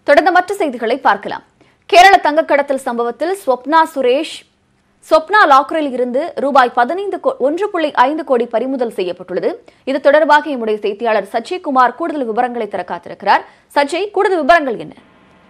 தொடர்ந்து மற்ற செய்திகளை பார்க்கலாம் கேரள தங்கக்கடத்தல் சம்பவத்தில் ஸ்வப்னா சுரேஷ் ஸ்வப்னா லாக்கரில் இருந்து ரூபாய் பதினைந்து ஒன்று புள்ளி ஐந்து கோடி பறிமுதல் செய்யப்பட்டுள்ளது இது தொடர்பாக எம்முடைய செய்தியாளர் சஜய் குமார் கூடுதல் விவரங்களை தர காத்திருக்கிறார் சஜய் கூடுதல் விவரங்கள் என்ன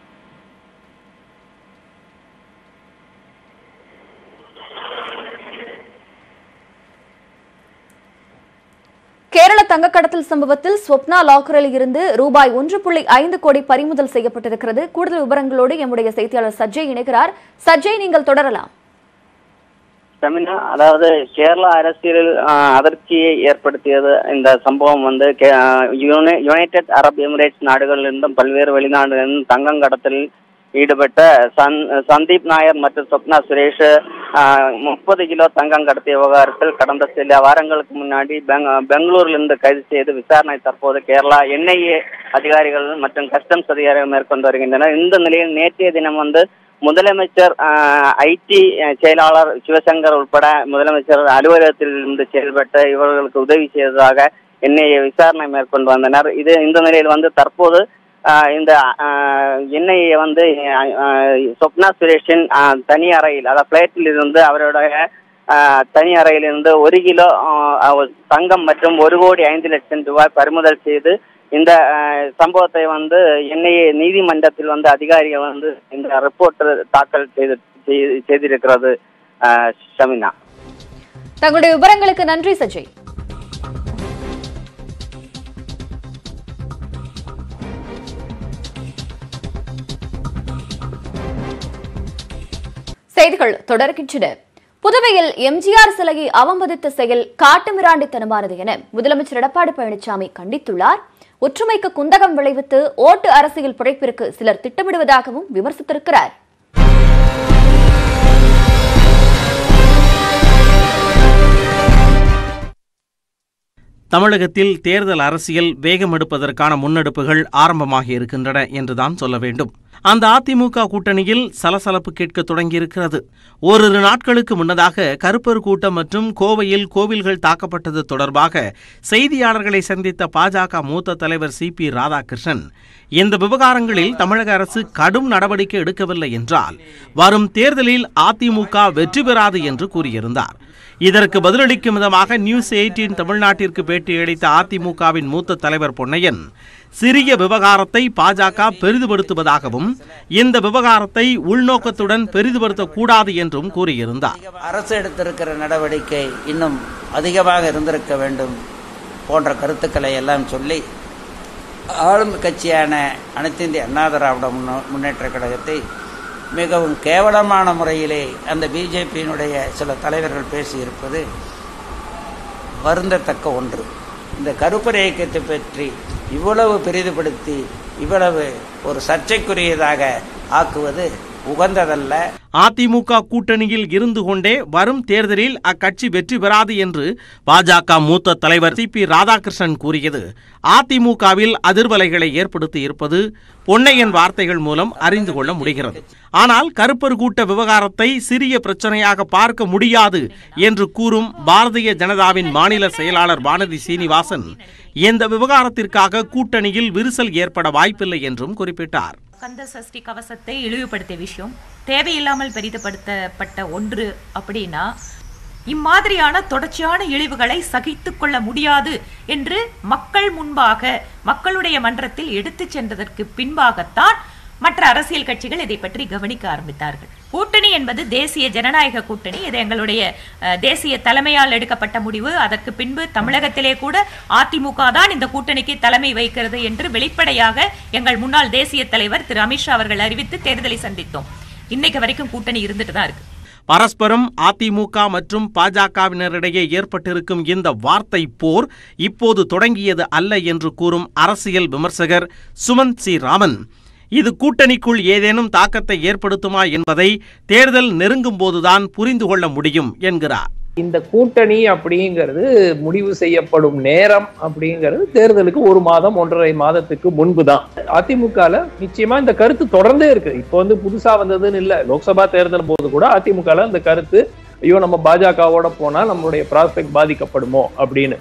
கேரள தங்கக்கடத்தல் சம்பவத்தில் ஸ்வப்னா லாக்கரில் இருந்து ரூபாய் ஒன்று புள்ளி ஐந்து கோடி பறிமுதல் செய்யப்பட்டிருக்கிறது கூடுதல் விவரங்களோடு எம்முடைய செய்தியாளர் சஜய் இணைகிறார் சஜய் நீங்கள் தொடரலாம் தமிழா அதாவது கேரள அரசியலில் ஆஹ், அதிர்ச்சியை ஏற்படுத்தியது இந்த சம்பவம் வந்து கே- ஆஹ், யுனை- யுனைடெட் அரப் எமிரேட்ஸ் நாடுகளிலிருந்தும் பல்வேறு வெளிநாடுகளிலும் தங்கம் கடத்தலில் ஈடுபட்ட சந் சந்தீப் நாயர் மற்றும் சொப்னா சுரேஷ் முப்பது கிலோ தங்கம் கடத்திய விவகாரத்தில் கடந்த சில வாரங்களுக்கு முன்னாடி பெங் பெங்களூரிலிருந்து கைது செய்து விசாரணை தற்போது கேரளா என்ஐஏ அதிகாரிகள் மற்றும் கஸ்டம்ஸ் அதிகாரிகள் மேற்கொண்டு வருகின்றனர் இந்த நிலையில் நேற்றைய தினம் வந்து முதலமைச்சர் ஐடி செயலாளர் சிவசங்கர் உட்பட முதலமைச்சர் அலுவலகத்தில் இருந்து செயல்பட்ட இவர்களுக்கு உதவி செய்ததாக என்ஐஏ விசாரணை மேற்கொண்டு வந்தனர் இது இந்த நிலையில் வந்து தற்போது ஆஹ் இந்த என்ஐஏ வந்து ஆஹ் சொப்னா சுரேஷின் ஆஹ் தனி அறையில் அதாவது பிளேட்டில் இருந்து அவருடைய ஆஹ் தனி அறையில் இருந்து ஒரு கிலோ ஆஹ் அவர் தங்கம் மற்றும் ஒரு கோடி ஐந்து லட்சம் ரூபாய் பறிமுதல் செய்து இந்த ஆஹ் சம்பவத்தை வந்து என்ஐஏ நீதிமன்றத்தில் வந்து அதிகாரிகள் வந்து இந்த ரிப்போர்ட் தாக்கல் செய்து செய்து- செய்திருக்கிறது ஆஹ் ஷமினா தங்களுடைய விவரங்களுக்கு நன்றி சஜய் செய்திகள் தொடர்கின்றன புதுவையில் எம்ஜிஆர் சிலையை அவமதித்த செயல் காட்டுமிராண்டித்தனமானது என முதலமைச்சர் எடப்பாடி பழனிசாமி கண்டித்துள்ளார் ஒற்றுமைக்கு குந்தகம் விளைவித்து ஓட்டு அரசியல் பிழைப்பிற்கு சிலர் திட்டமிடுவதாகவும் விமர்சித்திருக்கிறார் தமிழகத்தில் தேர்தல் அரசியல் வேகம் எடுப்பதற்கான முன்னெடுப்புகள் ஆரம்பமாகி இருக்கின்றன என்றுதான் சொல்ல வேண்டும் அந்த அதிமுக கூட்டணியில் சலசலப்பு கேட்க தொடங்கியிருக்கிறது ஓரிரு நாட்களுக்கு முன்னதாக கருப்பர் கூட்டம் மற்றும் கோவையில் கோவில்கள் தாக்கப்பட்டது தொடர்பாக செய்தியாளர்களை சந்தித்த பாஜக மூத்த தலைவர் சி பி ராதாகிருஷ்ணன் இந்த விவகாரங்களில் தமிழக அரசு கடும் நடவடிக்கை எடுக்கவில்லை என்றால் வரும் தேர்தலில் அதிமுக வெற்றி பெறாது என்று கூறியிருந்தார் இதற்கு பதிலளிக்கும் விதமாக நியூஸ் எயிட்டீன் தமிழ்நாட்டிற்கு பேட்டியளித்த அதிமுகவின் மூத்த தலைவர் பொன்னையன் சிறிய விவகாரத்தை பாஜக பெரிதுபடுத்துவதாகவும் இந்த விவகாரத்தை உள்நோக்கத்துடன் பெரிதுபடுத்தக்கூடாது என்றும் கூறியிருந்தார் அரசு எடுத்திருக்கிற நடவடிக்கை இன்னும் அதிகமாக இருந்திருக்க வேண்டும் போன்ற கருத்துக்களை எல்லாம் சொல்லி ஆளும் கட்சியான அனைத்து இந்திய அண்ணா திராவிட முன்னே- முன்னேற்ற கழகத்தை மிகவும் கேவலமான முறையிலே அந்த பிஜேபியினுடைய சில தலைவர்கள் பேசியிருப்பது வருந்தத்தக்க ஒன்று இந்த கருப்பர் இயக்கத்தை பற்றி இவ்வளவு பெரிதுபடுத்தி இவ்வளவு ஒரு சர்ச்சைக்குரியதாக ஆக்குவது உகந்ததல்ல அதிமுக கூட்டணியில் இருந்து கொண்டே வரும் தேர்தலில் அக்கட்சி வெற்றி பெறாது என்று பாஜக மூத்த தலைவர் சி பி ராதாகிருஷ்ணன் கூறியது அதிமுகவில் அதிர்வலைகளை ஏற்படுத்தி இருப்பது பொன்னையன் வார்த்தைகள் மூலம் அறிந்து கொள்ள முடிகிறது ஆனால் கருப்பர் கூட்ட விவகாரத்தை சிறிய பிரச்சனையாக பார்க்க முடியாது என்று கூறும் பாரதிய ஜனதாவின் மாநில செயலாளர் வானதி சீனிவாசன் இந்த விவகாரத்திற்காக கூட்டணியில் விரிசல் ஏற்பட வாய்ப்பில்லை என்றும் குறிப்பிட்டார் கந்த சஷ்டி கவசத்தை இழிவுபடுத்திய விஷயம் தேவையில்லாமல் பெரிதுபடுத்தப்பட்ட ஒன்று அப்படின்னா இம்மாதிரியான தொடர்ச்சியான இழிவுகளை சகித்துக் கொள்ள முடியாது என்று மக்கள் முன்பாக மக்களுடைய மன்றத்தில் எடுத்துச் சென்றதற்கு பின்பாகத்தான் மற்ற அரசியல் கட்சிகள் இதை பற்றி கவனிக்க ஆரம்பித்தார்கள் கூட்டணி என்பது தேசிய ஜனநாயக கூட்டணி இது எங்களுடைய அஹ், தேசிய தலைமையால் எடுக்கப்பட்ட முடிவு அதற்கு பின்பு தமிழகத்திலே கூட அதிமுக தான் இந்த கூட்டணிக்கு தலைமை வைக்கிறது என்று வெளிப்படையாக எங்கள் முன்னாள் தேசிய தலைவர் திரு அமித்ஷா அவர்கள் அறிவித்து தேர்தலை சந்தித்தோம் இன்னைக்கு வரைக்கும் கூட்டணி இருந்துட்டு தான் இருக்கு பரஸ்பரம் அதிமுக மற்றும் பாஜகவினரிடையே ஏற்பட்டிருக்கும் இந்த வார்த்தை போர் இப்போது தொடங்கியது அல்ல என்று கூறும் அரசியல் விமர்சகர் சுமந்த் சி ராமன் இது கூட்டணிக்குள் ஏதேனும் தாக்கத்தை ஏற்படுத்துமா என்பதை தேர்தல் நெருங்கும் போதுதான் புரிந்து கொள்ள முடியும் என்கிறார் இந்த கூட்டணி அப்படிங்கிறது முடிவு செய்யப்படும் நேரம் அப்படிங்கிறது தேர்தலுக்கு ஒரு மாதம் ஒன்றரை மாதத்துக்கு முன்பு தான் அதிமுகல நிச்சயமா இந்த கருத்து தொடர்ந்தே இருக்கு இப்போ வந்து புதுசா வந்ததுன்னு இல்ல லோக்சபா தேர்தல் போது கூட அதிமுகல இந்த கருத்து ஐயோ நம்ம பாஜகவோட போனா நம்மளுடைய ப்ராஸ்பெக்ட் பாதிக்கப்படுமோ அப்படின்னு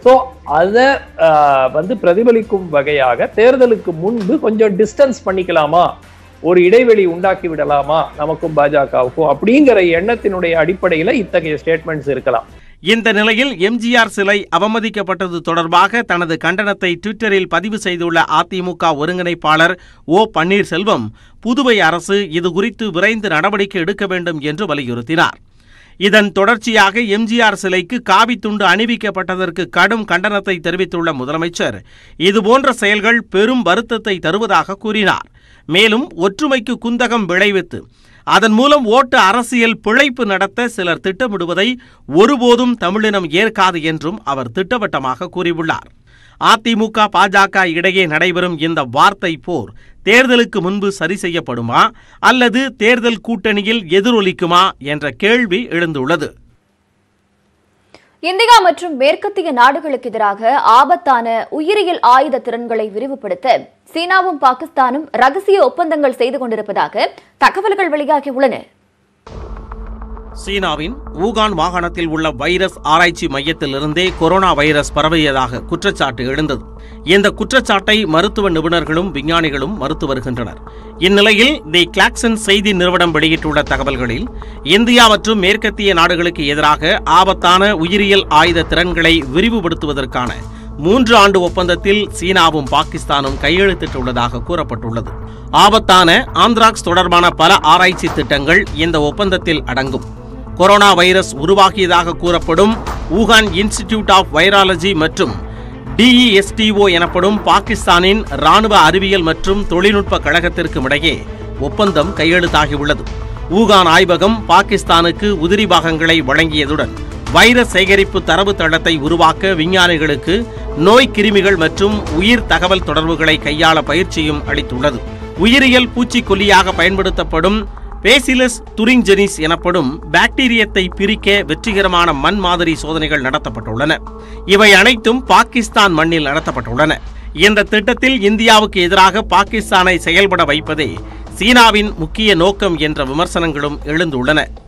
ஸோ அதை வந்து பிரதிபலிக்கும் வகையாக தேர்தலுக்கு முன்பு கொஞ்சம் டிஸ்டன்ஸ் பண்ணிக்கலாமா ஒரு இடைவெளி உண்டாக்கி விடலாமா நமக்கும் பாஜகவுக்கும் அப்படிங்கிற எண்ணத்தினுடைய அடிப்படையில இத்தகைய ஸ்டேட்மெண்ட்ஸ் இருக்கலாம் இந்த நிலையில் எம்ஜிஆர் சிலை அவமதிக்கப்பட்டது தொடர்பாக தனது கண்டனத்தை ட்விட்டரில் பதிவு செய்துள்ள அதிமுக ஒருங்கிணைப்பாளர் ஓ பன்னீர்செல்வம் புதுவை அரசு இது குறித்து விரைந்து நடவடிக்கை எடுக்க வேண்டும் என்று வலியுறுத்தினார் இதன் தொடர்ச்சியாக எம்ஜிஆர் சிலைக்கு காவி துண்டு அணிவிக்கப்பட்டதற்கு கடும் கண்டனத்தை தெரிவித்துள்ள முதலமைச்சர் இதுபோன்ற செயல்கள் பெரும் வருத்தத்தை தருவதாக கூறினார் மேலும் ஒற்றுமைக்கு குந்தகம் விளைவித்து அதன் மூலம் ஓட்டு அரசியல் பிழைப்பு நடத்த சிலர் திட்டமிடுவதை ஒருபோதும் தமிழினம் ஏற்காது என்றும் அவர் திட்டவட்டமாக கூறியுள்ளார் அதிமுக பாஜக இடையே நடைபெறும் இந்த வார்த்தை போர் தேர்தலுக்கு முன்பு சரி செய்யப்படுமா அல்லது தேர்தல் கூட்டணியில் எதிரொலிக்குமா என்ற கேள்வி எழுந்துள்ளது இந்தியா மற்றும் மேற்கத்திய நாடுகளுக்கு எதிராக ஆபத்தான உயிரியல் ஆயுத திறன்களை விரிவுபடுத்த சீனாவும் பாகிஸ்தானும் ரகசிய ஒப்பந்தங்கள் செய்து கொண்டிருப்பதாக தகவல்கள் வெளியாகியுள்ளன சீனாவின் ஊகான் மாகாணத்தில் உள்ள வைரஸ் ஆராய்ச்சி மையத்திலிருந்தே கொரோனா வைரஸ் பரவியதாக குற்றச்சாட்டு எழுந்தது இந்த குற்றச்சாட்டை மருத்துவ நிபுணர்களும் விஞ்ஞானிகளும் மறுத்து வருகின்றனர் இந்நிலையில் தி கிளாக்சன் செய்தி நிறுவனம் வெளியிட்டுள்ள தகவல்களில் இந்தியா மற்றும் மேற்கத்திய நாடுகளுக்கு எதிராக ஆபத்தான உயிரியல் ஆயுத திறன்களை விரிவுபடுத்துவதற்கான மூன்று ஆண்டு ஒப்பந்தத்தில் சீனாவும் பாகிஸ்தானும் கையெழுத்திட்டுள்ளதாக கூறப்பட்டுள்ளது ஆபத்தான ஆந்த்ராக்ஸ் தொடர்பான பல ஆராய்ச்சி திட்டங்கள் இந்த ஒப்பந்தத்தில் அடங்கும் கொரோனா வைரஸ் உருவாகியதாக கூறப்படும் ஊகான் இன்ஸ்டிடியூட் ஆஃப் வைராலஜி மற்றும் டிஇஎஸ்டிஓ எனப்படும் பாகிஸ்தானின் ராணுவ அறிவியல் மற்றும் தொழில்நுட்ப கழகத்திற்கும் இடையே ஒப்பந்தம் கையெழுத்தாகியுள்ளது ஊகான் ஆய்வகம் பாகிஸ்தானுக்கு உதிரி பாகங்களை வழங்கியதுடன் வைரஸ் சேகரிப்பு தரவு தளத்தை உருவாக்க விஞ்ஞானிகளுக்கு நோய் கிருமிகள் மற்றும் உயிர் தகவல் தொடர்புகளை கையாள பயிற்சியும் அளித்துள்ளது உயிரியல் பூச்சிக்கொல்லியாக பயன்படுத்தப்படும் பேசிலஸ் துரிஞ்செனிஸ் எனப்படும் பாக்டீரியத்தை பிரிக்க வெற்றிகரமான மண் மாதிரி சோதனைகள் நடத்தப்பட்டுள்ளன இவை அனைத்தும் பாகிஸ்தான் மண்ணில் நடத்தப்பட்டுள்ளன இந்த திட்டத்தில் இந்தியாவுக்கு எதிராக பாகிஸ்தானை செயல்பட வைப்பதே சீனாவின் முக்கிய நோக்கம் என்ற விமர்சனங்களும் எழுந்துள்ளன